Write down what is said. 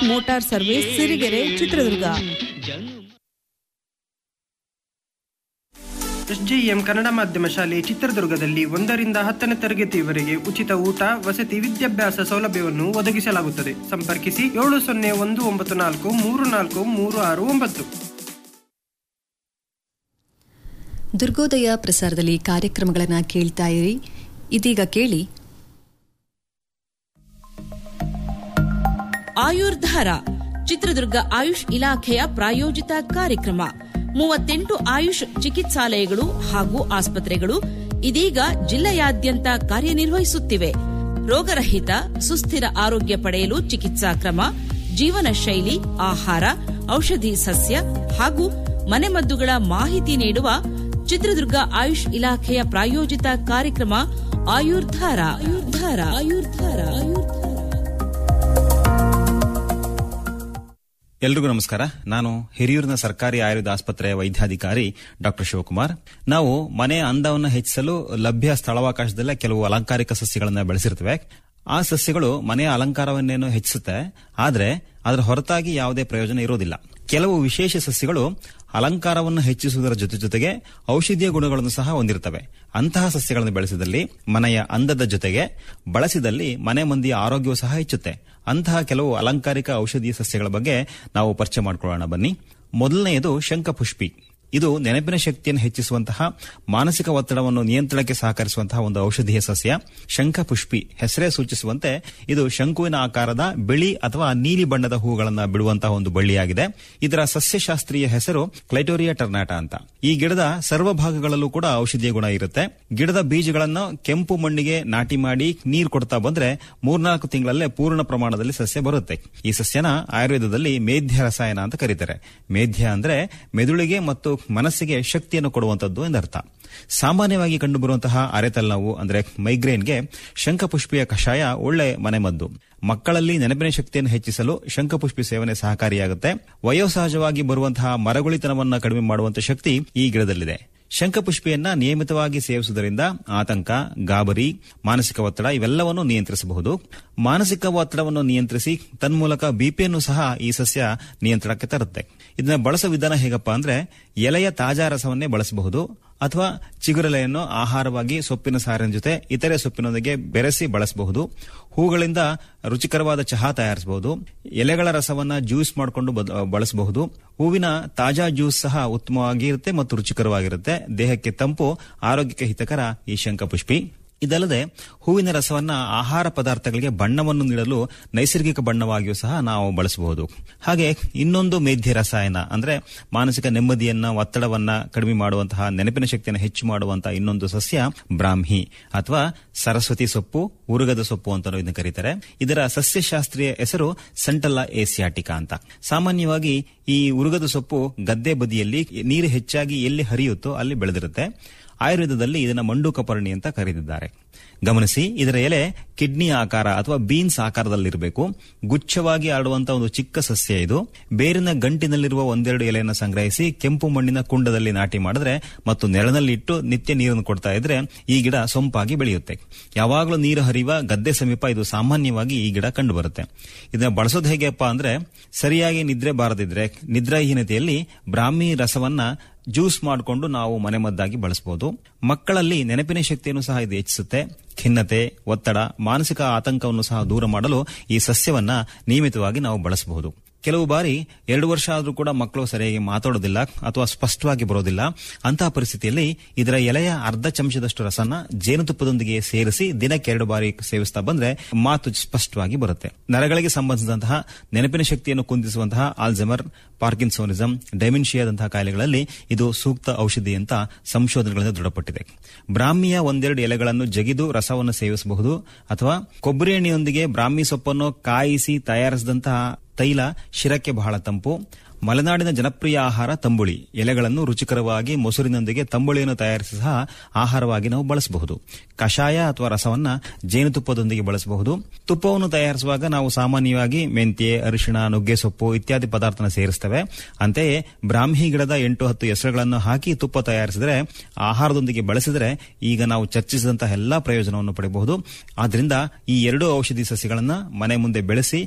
motor service Sirigere Chitradurga S J M Kannada ಮಾಧ್ಯಮ ಶಾಲೆ ಚಿತ್ರದುರ್ಗದಲ್ಲಿ ಒಂದರಿಂದ ಹತ್ತನೇ ತರಗತಿಯವರೆಗೆ ಉಚಿತ ಊಟ ವಸತಿ ವಿದ್ಯಾಭ್ಯಾಸ ಸೌಲಭ್ಯವನ್ನು ಒದಗಿಸಲಾಗುತ್ತದೆ ಸಂಪರ್ಕಿಸಿ ಏಳು ಸೊನ್ನೆ ಒಂದು ಒಂಬತ್ತು ನಾಲ್ಕು ಮೂರು ನಾಲ್ಕು ಮೂರು ಆರು ಒಂಬತ್ತು ದುರ್ಗೋದಯ ಪ್ರಸಾರದಲ್ಲಿ ಕಾರ್ಯಕ್ರಮಗಳನ್ನು ಕೇಳ್ತಾ ಇರಿ ಇದೀಗ ಕೇಳಿ ಆಯುರ್ಧಾರ ಚಿತ್ರದುರ್ಗ ಆಯುಷ್ ಇಲಾಖೆಯ ಪ್ರಾಯೋಜಿತ ಕಾರ್ಯಕ್ರಮ ಮೂವತ್ತೆಂಟು ಆಯುಷ್ ಚಿಕಿತ್ಸಾಲಯಗಳು ಹಾಗೂ ಆಸ್ಪತ್ರೆಗಳು ಇದೀಗ ಜಿಲ್ಲೆಯಾದ್ಯಂತ ಕಾರ್ಯನಿರ್ವಹಿಸುತ್ತಿವೆ ರೋಗರಹಿತ ಸುಸ್ಥಿರ ಆರೋಗ್ಯ ಪಡೆಯಲು ಚಿಕಿತ್ಸಾ ಕ್ರಮ ಜೀವನ ಶೈಲಿ ಆಹಾರ ಔಷಧಿ ಸಸ್ಯ ಹಾಗೂ ಮನೆಮದ್ದುಗಳ ಮಾಹಿತಿ ನೀಡುವ ಚಿತ್ರದುರ್ಗ ಆಯುಷ್ ಇಲಾಖೆಯ ಪ್ರಾಯೋಜಿತ ಕಾರ್ಯಕ್ರಮ ಆಯುರ್ಧಾರ ಆಯುರ್ಧಾರ ಆಯುರ್ಧಾರ ಆಯುರ್ಧಾರ ಎಲ್ರಿಗೂ ನಮಸ್ಕಾರ ನಾನು ಹಿರಿಯೂರಿನ ಸರ್ಕಾರಿ ಆಯುರ್ವೇದ ಆಸ್ಪತ್ರೆಯ ವೈದ್ಯಾಧಿಕಾರಿ ಡಾಕ್ಟರ್ ಶಿವಕುಮಾರ್ ನಾವು ಮನೆಯ ಅಂದವನ್ನು ಹೆಚ್ಚಿಸಲು ಲಭ್ಯ ಸ್ಥಳಾವಕಾಶದಲ್ಲೇ ಕೆಲವು ಅಲಂಕಾರಿಕ ಸಸ್ಯಗಳನ್ನು ಬೆಳೆಸಿರ್ತೇವೆ ಆ ಸಸ್ಯಗಳು ಮನೆಯ ಅಲಂಕಾರವನ್ನೇನು ಹೆಚ್ಚಿಸುತ್ತೆ ಆದರೆ ಅದರ ಹೊರತಾಗಿ ಯಾವುದೇ ಪ್ರಯೋಜನ ಇರೋದಿಲ್ಲ ಕೆಲವು ವಿಶೇಷ ಸಸ್ಯಗಳು ಅಲಂಕಾರವನ್ನು ಹೆಚ್ಚಿಸುವುದರ ಜೊತೆ ಜೊತೆಗೆ ಔಷಧೀಯ ಗುಣಗಳನ್ನು ಸಹ ಹೊಂದಿರುತ್ತವೆ ಅಂತಹ ಸಸ್ಯಗಳನ್ನು ಬೆಳೆಸಿದಲ್ಲಿ ಮನೆಯ ಅಂದದ ಜೊತೆಗೆ ಬಳಸಿದಲ್ಲಿ ಮನೆ ಮಂದಿಯ ಆರೋಗ್ಯವು ಸಹ ಹೆಚ್ಚುತ್ತೆ ಅಂತಹ ಕೆಲವು ಅಲಂಕಾರಿಕ ಔಷಧೀಯ ಸಸ್ಯಗಳ ಬಗ್ಗೆ ನಾವು ಪರಿಚಯ ಮಾಡಿಕೊಳ್ಳೋಣ ಬನ್ನಿ ಮೊದಲನೆಯದು ಶಂಖಪುಷ್ಪಿ ಇದು ನೆನಪಿನ ಶಕ್ತಿಯನ್ನು ಹೆಚ್ಚಿಸುವಂತಹ ಮಾನಸಿಕ ಒತ್ತಡವನ್ನು ನಿಯಂತ್ರಣಕ್ಕೆ ಸಹಕರಿಸುವಂತಹ ಒಂದು ಔಷಧೀಯ ಸಸ್ಯ ಶಂಖಪುಷ್ಪಿ ಹೆಸರೇ ಸೂಚಿಸುವಂತೆ ಇದು ಶಂಕುವಿನ ಆಕಾರದ ಬಿಳಿ ಅಥವಾ ನೀಲಿ ಬಣ್ಣದ ಹೂಗಳನ್ನು ಬಿಡುವಂತಹ ಒಂದು ಬಳ್ಳಿಯಾಗಿದೆ ಇದರ ಸಸ್ಯಶಾಸ್ತ್ರೀಯ ಹೆಸರು ಕ್ಲೈಟೋರಿಯಾ ಟರ್ನಾಟ ಅಂತ ಈ ಗಿಡದ ಸರ್ವ ಭಾಗಗಳಲ್ಲೂ ಕೂಡ ಔಷಧೀಯ ಗುಣ ಇರುತ್ತೆ ಗಿಡದ ಬೀಜಗಳನ್ನು ಕೆಂಪು ಮಣ್ಣಿಗೆ ನಾಟಿ ಮಾಡಿ ನೀರು ಕೊಡ್ತಾ ಬಂದ್ರೆ ಮೂರ್ನಾಲ್ಕು ತಿಂಗಳಲ್ಲೇ ಪೂರ್ಣ ಪ್ರಮಾಣದಲ್ಲಿ ಸಸ್ಯ ಬರುತ್ತೆ ಈ ಸಸ್ಯನ ಆಯುರ್ವೇದದಲ್ಲಿ ಮೇಧ್ಯ ರಸಾಯನ ಅಂತ ಕರೀತಾರೆ ಮೇಧ್ಯ ಅಂದ್ರೆ ಮೆದುಳಿಗೆ ಮತ್ತು ಮನಸ್ಸಿಗೆ ಶಕ್ತಿಯನ್ನು ಕೊಡುವಂತದ್ದು ಎಂದರ್ಥ ಸಾಮಾನ್ಯವಾಗಿ ಕಂಡುಬರುವಂತಹ ಅರೆತಲೆನೋವು ಅಂದ್ರೆ ಮೈಗ್ರೇನ್ಗೆ ಶಂಖಪುಷ್ಪಿಯ ಕಷಾಯ ಒಳ್ಳೆ ಮನೆಮದ್ದು ಮಕ್ಕಳಲ್ಲಿ ನೆನಪಿನ ಶಕ್ತಿಯನ್ನು ಹೆಚ್ಚಿಸಲು ಶಂಖಪುಷ್ಪಿ ಸೇವನೆ ಸಹಕಾರಿಯಾಗುತ್ತೆ ವಯೋಸಹಜವಾಗಿ ಬರುವಂತಹ ಮರಗುಳಿತನವನ್ನು ಕಡಿಮೆ ಮಾಡುವಂತಹ ಶಕ್ತಿ ಈ ಗಿಡದಲ್ಲಿದೆ ಶಂಖಪುಷ್ಪಿಯನ್ನ ನಿಯಮಿತವಾಗಿ ಸೇವಿಸುವುದರಿಂದ ಆತಂಕ ಗಾಬರಿ ಮಾನಸಿಕ ಒತ್ತಡ ಇವೆಲ್ಲವನ್ನು ನಿಯಂತ್ರಿಸಬಹುದು ಮಾನಸಿಕ ಒತ್ತಡವನ್ನು ನಿಯಂತ್ರಿಸಿ ತನ್ಮೂಲಕ ಬಿಪಿಯನ್ನು ಸಹ ಈ ಸಸ್ಯ ನಿಯಂತ್ರಣಕ್ಕೆ ತರುತ್ತೆ ಇದನ್ನ ಬಳಸೋ ವಿಧಾನ ಹೇಗಪ್ಪ ಅಂದ್ರೆ ಎಲೆಯ ತಾಜಾ ರಸವನ್ನೇ ಬಳಸಬಹುದು ಅಥವಾ ಚಿಗುರೆಲೆಯನ್ನು ಆಹಾರವಾಗಿ ಸೊಪ್ಪಿನ ಸಾರಿನ ಜೊತೆ ಇತರೆ ಸೊಪ್ಪಿನೊಂದಿಗೆ ಬೆರೆಸಿ ಬಳಸಬಹುದು ಹೂಗಳಿಂದ ರುಚಿಕರವಾದ ಚಹಾ ತಯಾರಿಸಬಹುದು ಎಲೆಗಳ ರಸವನ್ನ ಜ್ಯೂಸ್ ಮಾಡಿಕೊಂಡು ಬಳಸಬಹುದು ಹೂವಿನ ತಾಜಾ ಜ್ಯೂಸ್ ಸಹ ಉತ್ತಮವಾಗಿ ಇರುತ್ತೆ ಮತ್ತು ರುಚಿಕರವಾಗಿರುತ್ತೆ ದೇಹಕ್ಕೆ ತಂಪು ಆರೋಗ್ಯಕ್ಕೆ ಹಿತಕರ ಈ ಶಂಖಪುಷ್ಪಿ ಇದಲ್ಲದೆ ಹೂವಿನ ರಸವನ್ನ ಆಹಾರ ಪದಾರ್ಥಗಳಿಗೆ ಬಣ್ಣವನ್ನು ನೀಡಲು ನೈಸರ್ಗಿಕ ಬಣ್ಣವಾಗಿಯೂ ಸಹ ನಾವು ಬಳಸಬಹುದು ಹಾಗೆ ಇನ್ನೊಂದು ಮೇಧ್ಯ ರಸಾಯನ ಅಂದ್ರೆ ಮಾನಸಿಕ ನೆಮ್ಮದಿಯನ್ನ ಒತ್ತಡವನ್ನ ಕಡಿಮೆ ಮಾಡುವಂತಹ ನೆನಪಿನ ಶಕ್ತಿಯನ್ನು ಹೆಚ್ಚು ಮಾಡುವಂತಹ ಇನ್ನೊಂದು ಸಸ್ಯ ಬ್ರಾಹ್ಮಿ ಅಥವಾ ಸರಸ್ವತಿ ಸೊಪ್ಪು ಉರುಗದ ಸೊಪ್ಪು ಅಂತ ಇದನ್ನು ಕರೀತಾರೆ ಇದರ ಸಸ್ಯಶಾಸ್ತ್ರೀಯ ಹೆಸರು ಸೆಂಟಲ್ಲ ಏಸಿಯಾಟಿಕಾ ಅಂತ ಸಾಮಾನ್ಯವಾಗಿ ಈ ಉರುಗದ ಸೊಪ್ಪು ಗದ್ದೆ ಬದಿಯಲ್ಲಿ ನೀರು ಹೆಚ್ಚಾಗಿ ಎಲ್ಲಿ ಹರಿಯುತ್ತೋ ಅಲ್ಲಿ ಬೆಳೆದಿರುತ್ತೆ ಆಯುರ್ವೇದದಲ್ಲಿ ಇದನ್ನ ಮಂಡೂಕಪರ್ಣಿ ಅಂತ ಕರೆದಿದ್ದಾರೆ ಗಮನಿಸಿ ಇದರ ಎಲೆ ಕಿಡ್ನಿ ಆಕಾರ ಅಥವಾ ಬೀನ್ಸ್ ಆಕಾರದಲ್ಲಿರಬೇಕು ಗುಚ್ಛವಾಗಿ ಆಡುವಂತಹ ಒಂದು ಚಿಕ್ಕ ಸಸ್ಯ ಇದು ಬೇರಿನ ಗಂಟಿನಲ್ಲಿರುವ ಒಂದೆರಡು ಎಲೆಯನ್ನು ಸಂಗ್ರಹಿಸಿ ಕೆಂಪು ಮಣ್ಣಿನ ಕುಂಡದಲ್ಲಿ ನಾಟಿ ಮಾಡಿದ್ರೆ ಮತ್ತು ನೆರಳಿನಲ್ಲಿ ಇಟ್ಟು ನಿತ್ಯ ನೀರನ್ನು ಕೊಡ್ತಾ ಇದ್ರೆ ಈ ಗಿಡ ಸೊಂಪಾಗಿ ಬೆಳೆಯುತ್ತೆ ಯಾವಾಗಲೂ ನೀರು ಹರಿಯುವ ಗದ್ದೆ ಸಮೀಪ ಇದು ಸಾಮಾನ್ಯವಾಗಿ ಈ ಗಿಡ ಕಂಡು ಬರುತ್ತೆ ಇದನ್ನ ಬಳಸೋದು ಹೇಗೆಪ್ಪ ಅಂದ್ರೆ ಸರಿಯಾಗಿ ನಿದ್ರೆ ಬಾರದಿದ್ರೆ ನಿದ್ರಾಹೀನತೆಯಲ್ಲಿ ಬ್ರಾಹ್ಮಿ ರಸವನ್ನ ಜ್ಯೂಸ್ ಮಾಡಿಕೊಂಡು ನಾವು ಮನೆಮದ್ದಾಗಿ ಬಳಸಬಹುದು ಮಕ್ಕಳಲ್ಲಿ ನೆನಪಿನ ಶಕ್ತಿಯನ್ನು ಸಹ ಇದು ಹೆಚ್ಚಿಸುತ್ತೆ ಖಿನ್ನತೆ ಒತ್ತಡ ಮಾನಸಿಕ ಆತಂಕವನ್ನು ಸಹ ದೂರ ಮಾಡಲು ಈ ಸಸ್ಯವನ್ನ ನಿಯಮಿತವಾಗಿ ನಾವು ಬಳಸಬಹುದು ಕೆಲವು ಬಾರಿ ಎರಡು ವರ್ಷ ಆದರೂ ಕೂಡ ಮಕ್ಕಳು ಸರಿಯಾಗಿ ಮಾತಾಡೋದಿಲ್ಲ ಅಥವಾ ಸ್ಪಷ್ಟವಾಗಿ ಬರೋದಿಲ್ಲ ಅಂತಹ ಪರಿಸ್ಥಿತಿಯಲ್ಲಿ ಇದರ ಎಲೆಯ ಅರ್ಧ ಚಮಚದಷ್ಟು ರಸನ ಜೇನುತುಪ್ಪದೊಂದಿಗೆ ಸೇರಿಸಿ ದಿನಕ್ಕೆ ಎರಡು ಬಾರಿ ಸೇವಿಸ್ತಾ ಬಂದ್ರೆ ಮಾತು ಸ್ಪಷ್ಟವಾಗಿ ಬರುತ್ತೆ ನರಗಳಿಗೆ ಸಂಬಂಧಿಸಿದಂತಹ ನೆನಪಿನ ಶಕ್ತಿಯನ್ನು ಕುಂದಿಸುವಂತಹ ಆಲ್ಝಮರ್ ಪಾರ್ಕಿನ್ಸೋನಿಸಂ ಡೈಮೆನ್ಷಿಯಾದಂತಹ ಕಾಯಿಲೆಗಳಲ್ಲಿ ಇದು ಸೂಕ್ತ ಔಷಧಿ ಅಂತ ಸಂಶೋಧನೆಗಳಿಂದ ದೃಢಪಟ್ಟಿದೆ ಬ್ರಾಹ್ಮಿಯ ಒಂದೆರಡು ಎಲೆಗಳನ್ನು ಜಗಿದು ರಸವನ್ನು ಸೇವಿಸಬಹುದು ಅಥವಾ ಕೊಬ್ಬರಿ ಎಣ್ಣೆಯೊಂದಿಗೆ ಬ್ರಾಹ್ಮಿ ಸೊಪ್ಪನ್ನು ಕಾಯಿಸಿ ತಯಾರಿಸಿದಂತಹ ತೈಲ ಶಿರಕ್ಕೆ ಬಹಳ ತಂಪು ಮಲೆನಾಡಿನ ಜನಪ್ರಿಯ ಆಹಾರ ತಂಬುಳಿ ಎಲೆಗಳನ್ನು ರುಚಿಕರವಾಗಿ ಮೊಸರಿನೊಂದಿಗೆ ತಂಬುಳಿಯನ್ನು ತಯಾರಿಸಿ ಸಹ ಆಹಾರವಾಗಿ ನಾವು ಬಳಸಬಹುದು ಕಷಾಯ ಅಥವಾ ರಸವನ್ನ ಜೇನುತುಪ್ಪದೊಂದಿಗೆ ಬಳಸಬಹುದು ತುಪ್ಪವನ್ನು ತಯಾರಿಸುವಾಗ ನಾವು ಸಾಮಾನ್ಯವಾಗಿ ಮೆಂತ್ಯೆ ಅರಿಶಿಣ ನುಗ್ಗೆ ಸೊಪ್ಪು ಇತ್ಯಾದಿ ಪದಾರ್ಥನ ಸೇರಿಸ್ತೇವೆ ಅಂತೆಯೇ ಬ್ರಾಹ್ಮಿ ಗಿಡದ ಎಂಟು ಹತ್ತು ಹೆಸರುಗಳನ್ನು ಹಾಕಿ ತುಪ್ಪ ತಯಾರಿಸಿದರೆ ಆಹಾರದೊಂದಿಗೆ ಬಳಸಿದರೆ ಈಗ ನಾವು ಚರ್ಚಿಸಿದಂತಹ ಎಲ್ಲಾ ಪ್ರಯೋಜನವನ್ನು ಪಡೆಯಬಹುದು ಆದ್ರಿಂದ ಈ ಎರಡು ಔಷಧಿ ಸಸ್ಯಗಳನ್ನು ಮನೆ ಮುಂದೆ ಬೆಳೆಸಿ